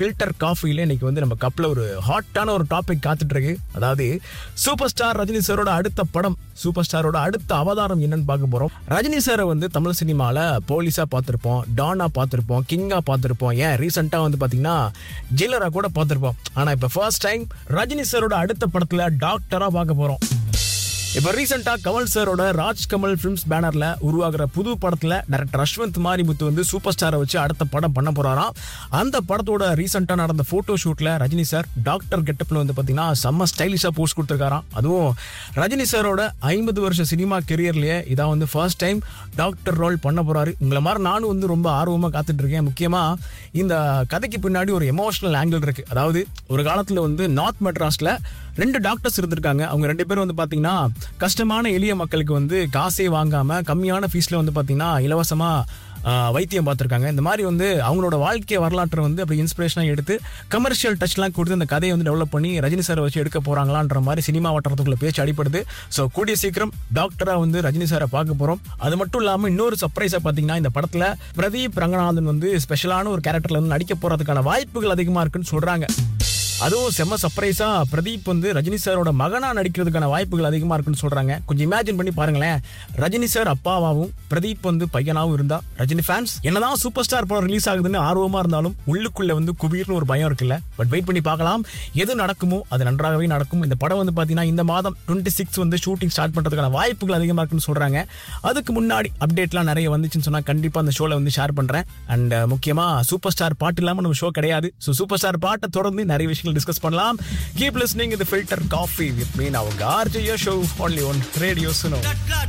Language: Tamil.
ஃபில்டர் காஃபில இன்னைக்கு வந்து நம்ம கப்ல ஒரு ஹாட்டான ஒரு டாபிக் காத்துட்டு இருக்கு அதாவது சூப்பர் ஸ்டார் ரஜினி சாரோட அடுத்த படம் சூப்பர் ஸ்டாரோட அடுத்த அவதாரம் என்னன்னு பார்க்க போறோம் ரஜினி சாரை வந்து தமிழ் சினிமால போலீஸா பார்த்திருப்போம் டானா பார்த்திருப்போம் கிங்கா பார்த்திருப்போம் ஏன் ரீசெண்டா வந்து பாத்தீங்கன்னா ஜெயிலரா கூட பார்த்திருப்போம் ஆனா இப்ப ஃபர்ஸ்ட் டைம் ரஜினி சாரோட அடுத்த படத்துல டாக்டரா பார்க்க போறோம் இப்ப ரீசெண்டா கமல் சாரோட ராஜ் கமல் பிலிம்ஸ் பேனர்ல உருவாகிற புது படத்துல டைரக்டர் அஸ்வந்த் மாரிமுத்து வந்து சூப்பர் ஸ்டாரை வச்சு அடுத்த படம் பண்ண போறாராம் அந்த படத்தோட ரீசெண்டா நடந்த போட்டோ ஷூட்ல ரஜினி சார் டாக்டர் கெட்டப்ல வந்து பாத்தீங்கன்னா செம்ம ஸ்டைலிஷா போஸ்ட் கொடுத்துருக்காராம் அதுவும் ரஜினி சாரோட ஐம்பது வருஷ சினிமா கெரியர்லயே இதான் வந்து ஃபர்ஸ்ட் டைம் டாக்டர் ரோல் பண்ண போறாரு உங்களை மாதிரி நானும் வந்து ரொம்ப ஆர்வமா காத்துட்டு இருக்கேன் முக்கியமா இந்த கதைக்கு பின்னாடி ஒரு எமோஷனல் ஆங்கிள் இருக்கு அதாவது ஒரு காலத்துல வந்து நார்த் மெட்ராஸ்ல ரெண்டு டாக்டர்ஸ் இருந்திருக்காங்க அவங்க ரெண்டு பேரும் வந்து பாத்தீங்கன்னா கஷ்டமான எளிய மக்களுக்கு வந்து காசே வாங்காம கம்மியான ஃபீஸ்ல வந்து பாத்தீங்கன்னா இலவசமா ஆஹ், வைத்தியம் பார்த்துருக்காங்க இந்த மாதிரி வந்து அவங்களோட வாழ்க்கை வரலாற்றை வந்து அப்படி இன்ஸ்பிரேஷனாக எடுத்து கமர்ஷியல் டச்லாம் கொடுத்து அந்த கதையை வந்து டெவலப் பண்ணி ரஜினி சாரை வச்சு எடுக்க போறாங்களான்ற மாதிரி சினிமா வட்டாரத்துக்குள்ள பேச்சு அடிப்படுது ஸோ கூடிய சீக்கிரம் டாக்டரா வந்து ரஜினி சாரை பார்க்க போறோம் அது மட்டும் இல்லாம இன்னொரு சர்ப்ரைஸா பாத்தீங்கன்னா இந்த படத்துல பிரதீப் ரங்கநாதன் வந்து ஸ்பெஷலான ஒரு கேரக்டர்ல வந்து நடிக்க போறதுக்கான வாய்ப்புகள் அதிகமா இருக்குன்னு சொல்றாங்க அதுவும் செம்ம சர்ப்ரைஸா பிரதீப் வந்து ரஜினி சாரோட மகனா நடிக்கிறதுக்கான வாய்ப்புகள் அதிகமா இருக்குன்னு சொல்றாங்க கொஞ்சம் இமேஜின் பண்ணி பாருங்களேன் ரஜினி சார் அப்பாவாவும் பிரதீப் வந்து பையனாவும் இருந்தா ரஜினி ஃபேன்ஸ் என்னதான் சூப்பர் ஸ்டார் படம் ரிலீஸ் ஆகுதுன்னு ஆர்வமா இருந்தாலும் உள்ளுக்குள்ள வந்து குபீர்னு ஒரு பயம் இருக்குல்ல பட் வெயிட் பண்ணி பார்க்கலாம் எது நடக்குமோ அது நன்றாகவே நடக்கும் இந்த படம் வந்து பாத்தீங்கன்னா இந்த மாதம் டுவெண்ட்டி சிக்ஸ் வந்து ஷூட்டிங் ஸ்டார்ட் பண்றதுக்கான வாய்ப்புகள் அதிகமா இருக்குன்னு சொல்றாங்க அதுக்கு முன்னாடி அப்டேட்லாம் நிறைய வந்துச்சுன்னு சொன்னா கண்டிப்பா அந்த ஷோல வந்து ஷேர் பண்றேன் அண்ட் முக்கியமா சூப்பர் ஸ்டார் பாட்டு இல்லாம நம்ம ஷோ கிடையாது ஸோ சூப்பர் ஸ்டார் பாட்டை தொடர்ந்து நிறைய விஷயங்கள் டிஸ்கஸ் பண்ணலாம் கீப் லிஸ்னிங் இது ஃபில்டர் காஃபி வித் மீன் அவங்க RJ show only one radio சுனோ